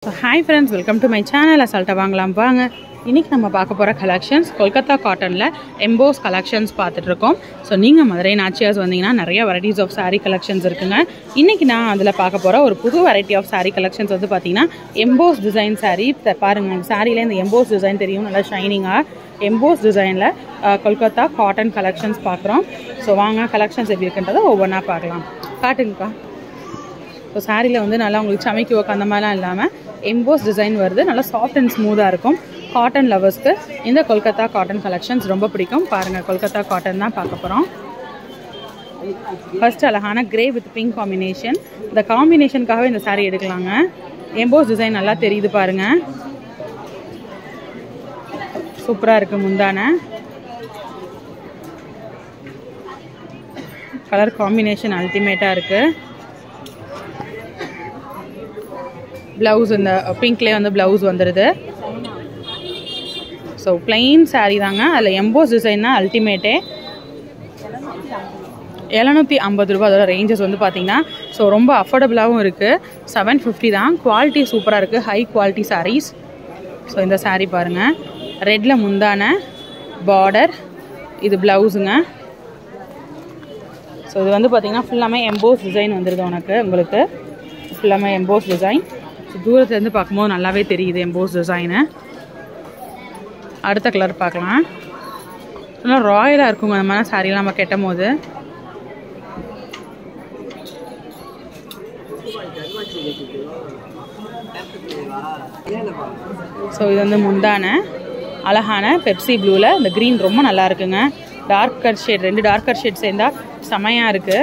so hi friends welcome to my channel அசால்ட்டாக வாங்கலாம் வாங்க இன்றைக்கி நம்ம பார்க்க போகிற கலெக்ஷன்ஸ் கொல்கத்தா காட்டனில் எம்போஸ் கலெக்ஷன்ஸ் பார்த்துட்ருக்கோம் ஸோ நீங்கள் மதுரை நாச்சியாஸ் வந்தீங்கன்னா நிறைய வெரைட்டிஸ் ஆஃப் saree கலெக்ஷன்ஸ் இருக்குங்க இன்றைக்கி நான் அதில் பார்க்க போகிற ஒரு புது வெரைட்டி ஆஃப் saree கலெக்ஷன்ஸ் வந்து பார்த்தீங்கன்னா எம்போஸ் டிசைன் saree த- பாருங்க இந்த சாரியில் இந்த எம்போஸ் டிசைன் தெரியும் நல்லா ஷைனிங்காக எம்போஸ் டிசைனில் கொல்கத்தா காட்டன் கலெக்ஷன்ஸ் பார்க்குறோம் ஸோ வாங்க கலெக்ஷன்ஸ் எப்படி இருக்குன்றதை ஒவ்வொன்றா பார்க்கலாம் காட்டுங்கக்கா ஸோ சாரியில் வந்து நல்லா உங்களுக்கு சமைக்கி ஒர்க் அந்த மாதிரிலாம் இல்லாமல் எம்போஸ் டிசைன் வருது நல்லா சாஃப்ட் அண்ட் ஸ்மூத்தாக இருக்கும் காட்டன் லவர்ஸ்க்கு இந்த கொல்கத்தா காட்டன் கலெக்ஷன்ஸ் ரொம்ப பிடிக்கும் பாருங்கள் கொல்கத்தா காட்டன் தான் பார்க்க போகிறோம் ஃபர்ஸ்ட் அழகான கிரே வித் பிங்க் காம்பினேஷன் இந்த காம்பினேஷனுக்காகவே இந்த saree எடுக்கலாங்க எம்போஸ் டிசைன் நல்லா தெரியுது பாருங்க சூப்பராக இருக்குது முந்தான கலர் காம்பினேஷன் அல்டிமேட்டாக இருக்குது ப்ளவுஸ் இந்த பிங்க்லேயே வந்து ப்ளவுஸ் வந்துடுது ஸோ plain saree தாங்க அதில் எம்போஸ் டிசைன் தான் அல்டிமேட்டே எழுநூற்றி ஐம்பது ரூபா அதோட ரேஞ்சஸ் வந்து பார்த்தீங்கன்னா ஸோ ரொம்ப அஃபோர்டபுளாகவும் இருக்குது செவன் ஃபிஃப்டி தான் குவாலிட்டி சூப்பராக இருக்குது ஹை குவாலிட்டி sarees ஸோ இந்த saree பாருங்கள் ரெட்டில் முந்தான பார்டர் இது ப்ளவுஸுங்க ஸோ இது வந்து பார்த்தீங்கன்னா ஃபுல்லாமே எம்போஸ் டிசைன் வந்துடுது உனக்கு உங்களுக்கு ஃபுல்லாமே எம்போஸ் டிசைன் ஸோ தூரத்துலேருந்து பார்க்கும்போது நல்லாவே தெரியுது எம்போஸ் டிசைனு அடுத்த கலர் பார்க்கலாம் நல்லா ராயலாக இருக்குங்க அந்த மாதிரி சாரீலாம் நம்ம கெட்டும் போது ஸோ இது வந்து முந்தான அழகான பெப்சி ப்ளூவில் இந்த க்ரீன் ரொம்ப நல்லா இருக்குங்க டார்க்கர் ஷேட் ரெண்டு டார்க்கர் ஷேட் சேர்ந்தா செமையாக இருக்குது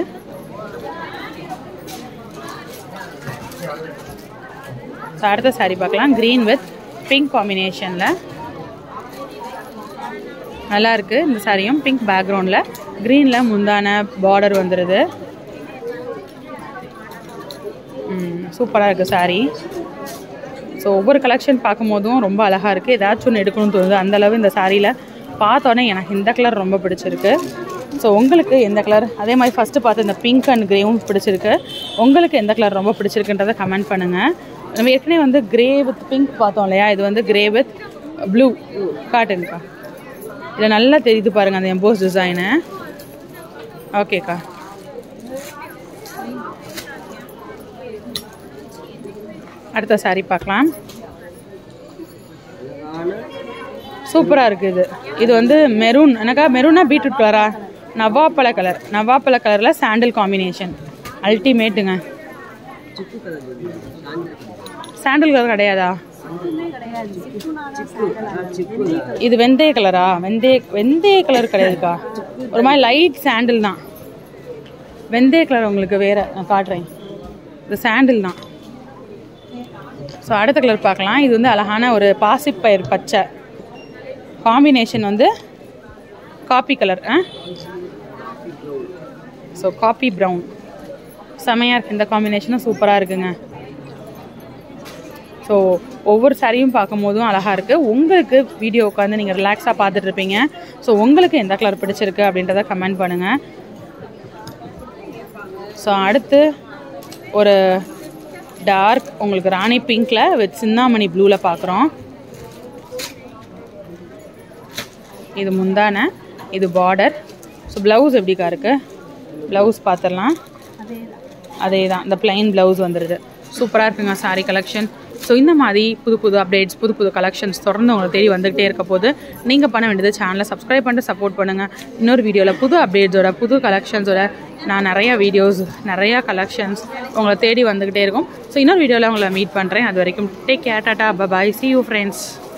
ஸோ அடுத்த saree பார்க்கலாம் க்ரீன் வித் பிங்க் காம்பினேஷனில் நல்லா இருக்கு இந்த சாரியும் பிங்க் பேக்ரவுண்டில் க்ரீனில் முந்தான பார்டர் வந்துடுது சூப்பராக இருக்குது saree ஸோ ஒவ்வொரு கலெக்ஷன் பார்க்கும்போதும் ரொம்ப அழகாக இருக்குது ஏதாச்சும் ஒன்று எடுக்கணும்னு தோணுது அந்த அளவு இந்த சாரியில் பார்த்தோன்னே எனக்கு இந்த கலர் ரொம்ப பிடிச்சிருக்கு ஸோ உங்களுக்கு எந்த கலர் அதே மாதிரி ஃபஸ்ட்டு பார்த்து இந்த பிங்க் அண்ட் க்ரேவும் பிடிச்சிருக்கு உங்களுக்கு எந்த கலர் ரொம்ப பிடிச்சிருக்குன்றதை கமெண்ட் பண்ணுங்கள் நம்ம ஏற்கனவே வந்து கிரே வித் பிங்க் பார்த்தோம் இல்லையா இது வந்து கிரே வித் ப்ளூ காட்டுங்கக்கா இதில் நல்லா தெரியுது பாருங்கள் அந்த எம்போஸ் டிசைனு ஓகேக்கா அடுத்த saree பார்க்கலாம் சூப்பராக இருக்குது இது இது வந்து மெரூன் எனக்கா மெரூனா பீட்ரூட் கலரா நவாப்பழ கலர் நவாப்பழ கலரில் சாண்டில் காம்பினேஷன் அல்டிமேட்டுங்க சாண்டில் கலர் கிடையாதா இது வெந்தய கலரா வெந்தய வெந்தய கலர் கிடையாதுக்கா ஒரு மாதிரி லைட் சாண்டில் தான் வெந்தய கலர் உங்களுக்கு வேற நான் காட்டுறேன் இது சாண்டில் தான் ஸோ அடுத்த கலர் பார்க்கலாம் இது வந்து அழகான ஒரு பாசிப்பயிர் பச்சை காம்பினேஷன் வந்து coffee colour so coffee brown செமையாக இருக்குது இந்த காம்பினேஷனும் சூப்பராக இருக்குங்க ஸோ ஒவ்வொரு சாரியும் பார்க்கும்போதும் அழகாக இருக்குது உங்களுக்கு வீடியோ உட்காந்து நீங்கள் ரிலாக்ஸாக பார்த்துட்டு இருப்பீங்க ஸோ உங்களுக்கு எந்த கலர் பிடிச்சிருக்கு அப்படின்றத கமெண்ட் பண்ணுங்கள் ஸோ அடுத்து ஒரு டார்க் உங்களுக்கு ராணி பிங்க்கில் வித் சின்னாமணி ப்ளூவில் பார்க்குறோம் இது முந்தான இது பார்டர் ஸோ ப்ளவுஸ் எப்படிக்கா இருக்குது ப்ளவுஸ் பார்த்துடலாம் அதே தான் இந்த plain ப்ளவுஸ் வந்துடுது சூப்பராக இருக்குங்க saree கலெக்ஷன் ஸோ இந்த மாதிரி புது புது அப்டேட்ஸ் புது புது கலெக்ஷன்ஸ் தொடர்ந்து உங்களை தேடி வந்துகிட்டே இருக்க போது நீங்கள் பண்ண வேண்டியது சேனலை சப்ஸ்கிரைப் பண்ணிட்டு சப்போர்ட் பண்ணுங்கள் இன்னொரு வீடியோவில் புது அப்டேட்ஸோட புது கலெக்ஷன்ஸோட நான் நிறையா வீடியோஸ் நிறையா கலெக்ஷன்ஸ் உங்களை தேடி வந்துக்கிட்டே இருக்கும் ஸோ இன்னொரு வீடியோவில் உங்களை மீட் பண்ணுறேன் அது வரைக்கும் take care tata bye bye see you friends